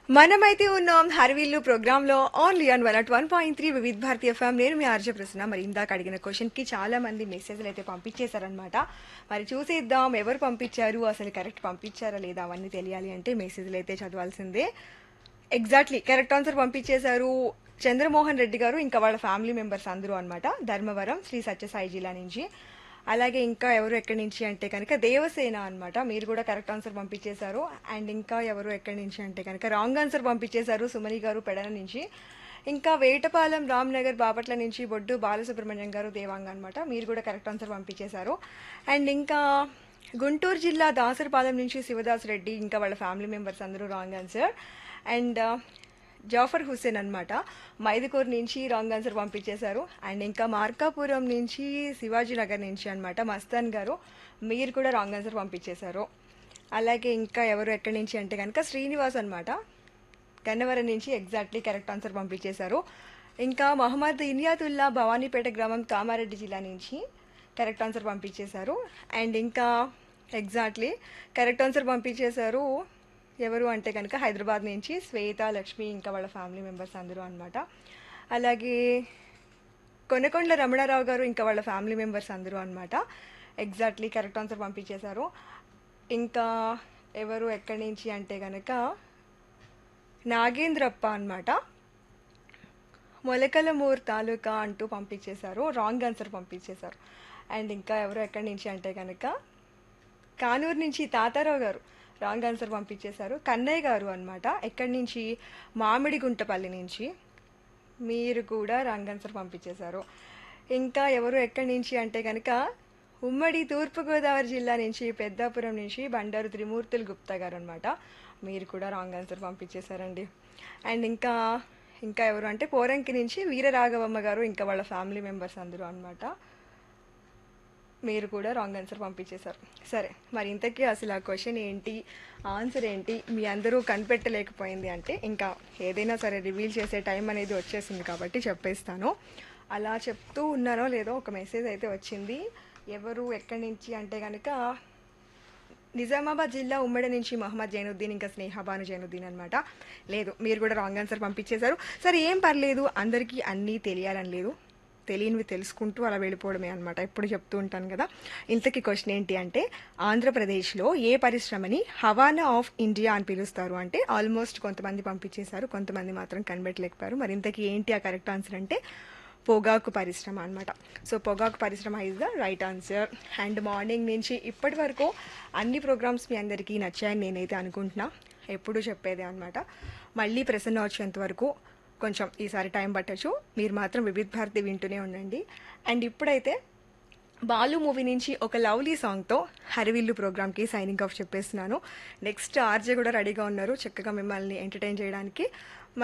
మనమైతే ఉన్నాం హర్విల్లు ప్రోగ్రాంలో only on one at one point three వివిధ భారతీయ ఫ్యామ్ నేను మీ ఆర్జ ప్రసన్న మరి ఇందాక అడిగిన క్వశ్చన్కి చాలా మంది మెసేజ్లు అయితే పంపించేశారనమాట మరి చూసేద్దాం ఎవరు పంపించారు అసలు కరెక్ట్ పంపించారా లేదా అవన్నీ తెలియాలి అంటే మెసేజ్లు అయితే చదవాల్సిందే ఎగ్జాక్ట్లీ కరెక్ట్ ఆన్సర్ పంపించేశారు చంద్రమోహన్ రెడ్డి గారు ఇంకా వాళ్ళ ఫ్యామిలీ మెంబర్స్ అందరూ అనమాట ధర్మవరం శ్రీ సత్యసాయి జిల్లా నుంచి అలాగే ఇంకా ఎవరు ఎక్కడి నుంచి అంటే కనుక దేవసేన అనమాట మీరు కూడా కరెక్ట్ ఆన్సర్ పంపించేశారు అండ్ ఇంకా ఎవరు ఎక్కడి నుంచి అంటే కనుక రాంగ్ ఆన్సర్ పంపించేశారు సుమని గారు పెడన నుంచి ఇంకా వేటపాలెం రామ్నగర్ బాపట్ల నుంచి బొడ్డు బాలసుబ్రహ్మణ్యం గారు దేవాంగ అనమాట మీరు కూడా కరెక్ట్ ఆన్సర్ పంపించేశారు అండ్ ఇంకా గుంటూరు జిల్లా దాసరపాలెం నుంచి శివదాస్ రెడ్డి ఇంకా వాళ్ళ ఫ్యామిలీ మెంబర్స్ అందరూ wrong answer and Jafar Hussain అనమాట మైదుకూరు నుంచి రాంగ్ ఆన్సర్ పంపించేశారు అండ్ ఇంకా మార్కాపురం నుంచి శివాజీ నగర్ నుంచి అనమాట మస్తాన్ గారు మీరు కూడా రాంగ్ ఆన్సర్ పంపించేశారు అలాగే ఇంకా ఎవరు ఎక్కడి నుంచి అంటే కనుక శ్రీనివాస్ అనమాట గన్నవరం నుంచి ఎగ్జాక్ట్లీ కరెక్ట్ ఆన్సర్ పంపించేశారు ఇంకా మహమ్మద్ ఇనియాతుల్లా భవానీపేట గ్రామం కామారెడ్డి జిల్లా నుంచి కరెక్ట్ ఆన్సర్ పంపించేశారు అండ్ ఇంకా ఎగ్జాక్ట్లీ కరెక్ట్ ఆన్సర్ పంపించేశారు ఎవరు అంటే కనుక హైదరాబాద్ నుంచి శ్వేత లక్ష్మి ఇంకా వాళ్ళ ఫ్యామిలీ మెంబర్స్ అందరూ అనమాట అలాగే కొనకొండల రమణారావు గారు ఇంకా వాళ్ళ ఫ్యామిలీ మెంబర్స్ అందరూ అనమాట ఎగ్జాక్ట్లీ కరెక్ట్ ఆన్సర్ పంపించేశారు ఇంకా ఎవరు ఎక్కడి నుంచి అంటే కనుక నాగేంద్రప్ప అనమాట మొలకలమూరు తాలూకా అంటూ పంపించేశారు రాంగ్ ఆన్సర్ పంపించేశారు అండ్ ఇంకా ఎవరు ఎక్కడి నుంచి అంటే కనుక కానూరు నుంచి తాతారావు గారు రాంగ్ ఆన్సర్ పంపించేశారు కన్నయ్య గారు అనమాట ఎక్కడి నుంచి మామిడి గుంటపల్లి నుంచి మీరు కూడా రాంగ్ ఆన్సర్ పంపించేశారు ఇంకా ఎవరు ఎక్కడి నుంచి అంటే కనుక ఉమ్మడి తూర్పుగోదావరి జిల్లా నుంచి పెద్దాపురం నుంచి బండారు త్రిమూర్తులు గుప్తా గారు అనమాట మీరు కూడా రాంగ్ ఆన్సర్ పంపించేశారండి అండ్ ఇంకా ఇంకా ఎవరు అంటే పోరంకి నుంచి వీరరాఘవమ్మ గారు ఇంకా వాళ్ళ ఫ్యామిలీ మెంబర్స్ అందరూ అనమాట మీరు కూడా రాంగ్ ఆన్సర్ పంపించేశారు సరే మరి ఇంతకీ అసలు ఆ క్వశ్చన్ ఏంటి ఆన్సర్ ఏంటి మీ అందరూ కనిపెట్టలేకపోయింది అంటే ఇంకా ఏదైనా సరే రివీల్ చేసే టైం అనేది వచ్చేసింది కాబట్టి చెప్పేస్తాను అలా చెప్తూ ఉన్నానో లేదో ఒక మెసేజ్ అయితే వచ్చింది ఎవరు ఎక్కడి నుంచి అంటే కనుక నిజామాబాద్ జిల్లా ఉమ్మడి నుంచి మహమ్మద్ జైనుద్దీన్ ఇంకా స్నేహబాను జైనుద్దీన్ అనమాట లేదు మీరు కూడా రాంగ్ ఆన్సర్ పంపించేశారు సరే ఏం పర్లేదు అందరికీ అన్నీ తెలియాలని లేదు తెలియనివి తెలుసుకుంటూ అలా వెళ్ళిపోవడమే అనమాట ఎప్పుడు చెప్తూ ఉంటాను కదా ఇంతకీ క్వశ్చన్ ఏంటి అంటే ఆంధ్రప్రదేశ్లో ఏ పరిశ్రమని హవానా ఆఫ్ ఇండియా అని పిలుస్తారు అంటే ఆల్మోస్ట్ కొంతమంది పంపించేశారు కొంతమంది మాత్రం కనిపెట్టలేకపోయారు మరి ఇంతకీ ఏంటి ఆ కరెక్ట్ ఆన్సర్ అంటే పొగాకు పరిశ్రమ అనమాట సో పొగాకు పరిశ్రమ is the right answer and morning నుంచి ఇప్పటి వరకు అన్ని ప్రోగ్రామ్స్ మీ అందరికీ నచ్చాయని నేనైతే అనుకుంటున్నా ఎప్పుడు చెప్పేదే అనమాట మళ్ళీ ప్రసన్న వచ్చేంత వరకు కొంచెం ఈసారి టైం పట్టచ్చు మీరు మాత్రం వివిధ భారతి వింటూనే ఉండండి అండ్ ఇప్పుడైతే బాలు మూవీ నుంచి ఒక లవ్లీ సాంగ్తో హరివిల్లు ప్రోగ్రామ్కి సైనింగ్ ఆఫ్ చెప్పేస్తున్నాను నెక్స్ట్ ఆర్జే కూడా రెడీగా ఉన్నారు చక్కగా మిమ్మల్ని ఎంటర్టైన్ చేయడానికి